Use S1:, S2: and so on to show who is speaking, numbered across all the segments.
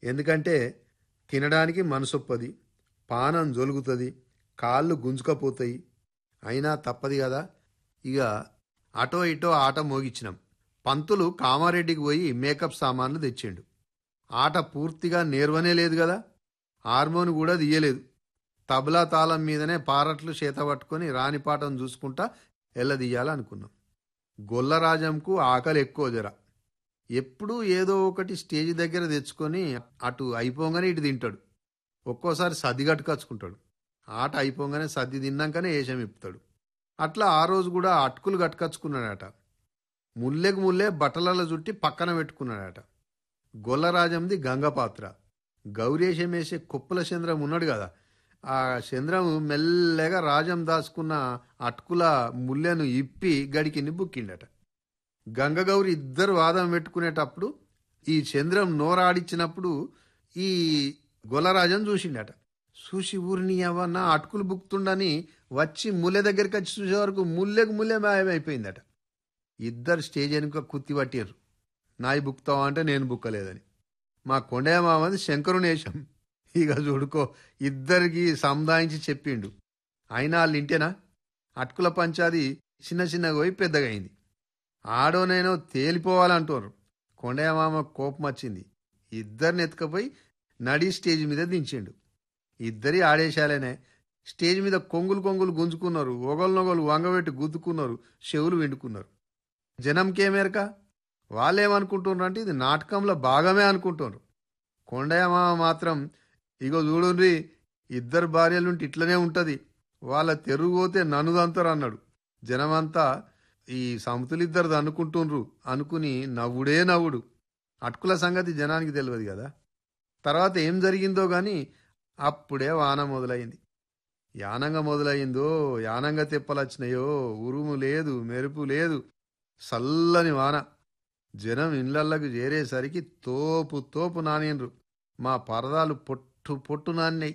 S1: ఎందుకంటే తినడానికి మనసొప్పది పానం జొలుగుతుంది కాళ్ళు గుంజుకపోతాయి అయినా తప్పది కదా ఇక అటో ఇటో ఆట మోగిచ్చినాం పంతులు కామారెడ్డికి పోయి మేకప్ సామాన్లు తెచ్చిండు ఆట పూర్తిగా నేర్వనే లేదు కదా హార్మోన్ కూడా తీయలేదు తబలా తాళం మీదనే పారట్లు చేత పట్టుకొని రాణిపాటం చూసుకుంటా ఎల్లదీయాలనుకున్నాం గొల్లరాజంకు ఆకలి ఎక్కువ జర ఎప్పుడూ ఏదో ఒకటి స్టేజ్ దగ్గర తెచ్చుకొని అటు అయిపోగానే ఇటు తింటాడు ఒక్కోసారి సర్ది కట్టుకచ్చుకుంటాడు ఆట అయిపోగానే సర్ది తిన్నాకనే ఏషం ఇప్పుతాడు అట్లా ఆ రోజు కూడా అటుకులు కట్టుకచ్చుకున్నాడట ముల్లెకు ముల్లే బట్టలలో చుట్టి పక్కన పెట్టుకున్నాడట గొల్లరాజంది గంగపాత్ర గౌరీశం వేసే కుప్పల చంద్రం ఉన్నాడు కదా ఆ చంద్రం మెల్లగా రాజం దాచుకున్న అటుకుల ముల్లెను ఇప్పి గడికిని బుక్కిండట గంగగౌరి ఇద్దరు వాదం పెట్టుకునేటప్పుడు ఈ చంద్రం నోరాడిచ్చినప్పుడు ఈ గొల్లరాజం చూసిండట చూసి ఊరిని అవన్న అటుకులు బుక్తుండని వచ్చి ముల్లె దగ్గరికి వచ్చి చూసే వరకు ముల్లెకు ముల్లె మాయమైపోయిందట ఇద్దరు స్టేజ్ వెనుక కుత్తి పట్టారు నాయి బుక్తావా అంటే నేను బుక్కలేదని మా కొండయ్య మామది శంకరునేశం ఇక చూడుకో ఇద్దరికి సముదాయించి చెప్పిండు అయినా వాళ్ళు ఇంటేనా అటుకుల పంచాది చిన్న చిన్నగా పోయి పెద్దగా అయింది ఆడోనైనో తేలిపోవాలంటారు కొండయ్య మామ కోపం వచ్చింది ఇద్దరిని ఎత్తుకపోయి నడి స్టేజ్ మీద దించిండు ఇద్దరి ఆడేశాలేనే స్టేజ్ మీద కొంగులు కొంగులు గుంజుకున్నారు ఒకళ్ళనొకళ్ళు వంగబెట్టి గుద్దుకున్నారు చెవులు విండుకున్నారు జనంకేమేరక వాళ్ళేమనుకుంటున్నారు అంటే ఇది నాటకంలో భాగమే అనుకుంటున్నారు కొండయ్య మామ మాత్రం ఇగో చూడుండ్రి ఇద్దరు భార్యలుంటే ఇట్లనే ఉంటది వాళ్ళ తెరుగు పోతే నన్నుదంతారు అన్నాడు జనమంతా ఈ సమతులిద్దరు అనుకుంటుండ్రు అనుకుని నవ్వుడే నవ్వుడు అటుకుల సంగతి జనానికి తెలియదు కదా తర్వాత ఏం జరిగిందో గాని అప్పుడే వాన మొదలైంది యానంగా మొదలైందో యానంగా తెప్పలొచ్చినాయో ఉరుము లేదు మెరుపు లేదు సల్లని వాన జనం ఇళ్లళ్ళకు చేరేసరికి తోపు తోపు నానిండ్రు మా పరదాలు పొట్టు పొట్టు నాన్నాయి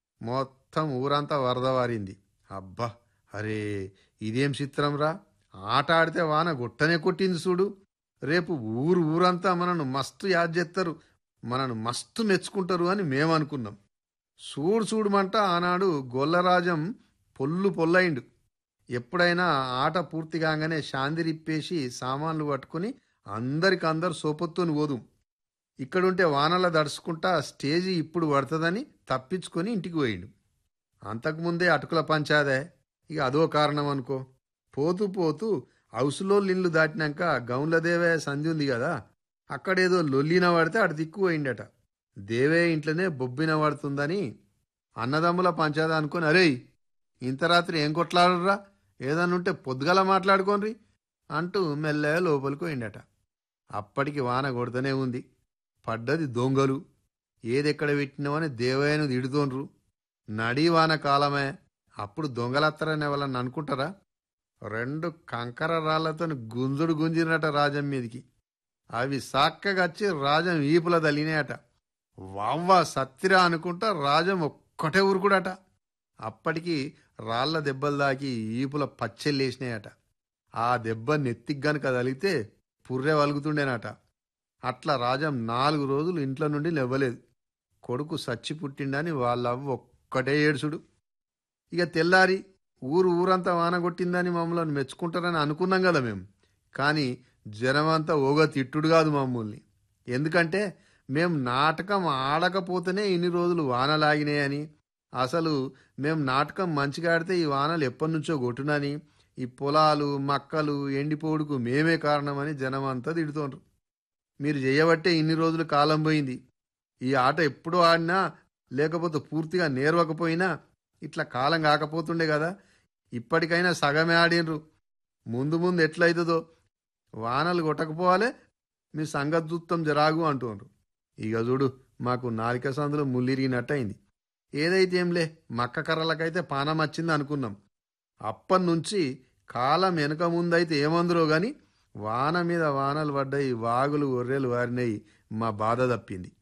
S1: మొత్తం ఊరంతా వరదవారింది అబ్బా అరే ఇదేం చిత్రంరా ఆట ఆడితే వాన గుట్టనే కొట్టింది చూడు రేపు ఊరు ఊరంతా మనను మస్తు యాద్ చేస్తారు మనను మస్తు మెచ్చుకుంటారు అని మేమనుకున్నాం చూడు చూడమంట ఆనాడు గొల్లరాజం పొల్లు పొల్లయిండు ఎప్పుడైనా ఆట పూర్తి కాగానే శాంతిరిప్పేసి సామాన్లు పట్టుకుని అందరికందరు సోపొత్తుని పోదుం ఇక్కడుంటే వానల దడుచుకుంటా స్టేజి ఇప్పుడు పడుతుందని తప్పించుకొని ఇంటికి పోయిండు అంతకుముందే అటుకుల పంచాదే ఇక అదో కారణం అనుకో పోతూ పోతూ హౌసులో ఇల్లు దాటినాక గౌన్లదేవే సంధి ఉంది కదా అక్కడేదో లొల్లిన పడితే అటు దిక్కు పోయిండట దేవే ఇంట్లోనే బొబ్బిన పడుతుందని అన్నదమ్ముల పంచాదా అనుకొని అరే ఇంత రాత్రి ఏం కొట్లాడరా ఏదన్నుంటే పొద్దుగల మాట్లాడుకోనరి అంటూ మెల్లగా లోపలికి పోయిండట అప్పటికి వాన కొడుతూనే ఉంది పడ్డది దొంగలు ఏదెక్కడ పెట్టినామని దేవయ్యను తిడుతోండ్రు నడి వాన కాలమే అప్పుడు దొంగలత్తరని ఎవరన్నా అనుకుంటారా రెండు కంకర రాళ్లతో గుంజుడు గుంజినట రాజం మీదికి అవి సాక్కగా వచ్చి రాజం ఈపుల తలినాయట వావ్వా సత్తిరా అనుకుంటా రాజం ఒక్కటే ఊరుకుడట అప్పటికి రాళ్ల దెబ్బలు దాకి ఈపుల పచ్చెల్లేసినాయట ఆ దెబ్బ నెత్తికి గనుక తలిగితే పుర్రె వలుగుతుండేనట అట్లా రాజం నాలుగు రోజులు ఇంట్లో నుండి లేవలేదు కొడుకు సచ్చి పుట్టిండని వాళ్ళవ్వ ఒక్కటే ఏడుచుడు ఇక తెల్లారి ఊరు ఊరంతా వాన కొట్టిందని మమ్మల్ని మెచ్చుకుంటారని అనుకున్నాం కదా మేము కానీ జనమంతా ఓగ తిట్టుడు కాదు మమ్మల్ని ఎందుకంటే మేం నాటకం ఆడకపోతేనే ఇన్ని రోజులు వానలాగినాయని అసలు మేం నాటకం మంచిగా ఆడితే ఈ వానలు ఎప్పటి నుంచో కొట్టునని ఈ పొలాలు మక్కలు ఎండిపోడుకు మేమే కారణమని జనమంతా తిడుతోండ్రు మీరు చేయబట్టే ఇన్ని రోజులు కాలం పోయింది ఈ ఆట ఎప్పుడూ ఆడినా లేకపోతే పూర్తిగా నేర్వకపోయినా ఇట్లా కాలం కాకపోతుండే కదా ఇప్పటికైనా సగమే ఆడినరు ముందు ముందు ఎట్లయితుందో వానలు కొట్టకపోవాలే మీ సంగద్దుత్తం జరాగు అంటున్నారు ఇక చూడు మాకు నాలిక సందులో ముల్లిరిగినట్టు అయింది ఏదైతే ఏంలే మక్క కర్రలకైతే పానం వచ్చింది అనుకున్నాం అప్పటి నుంచి కాలం వెనక ముందైతే ఏమందురో గాని వాన మీద వానలు పడ్డాయి వాగులు గొర్రెలు వారినాయి మా బాధ తప్పింది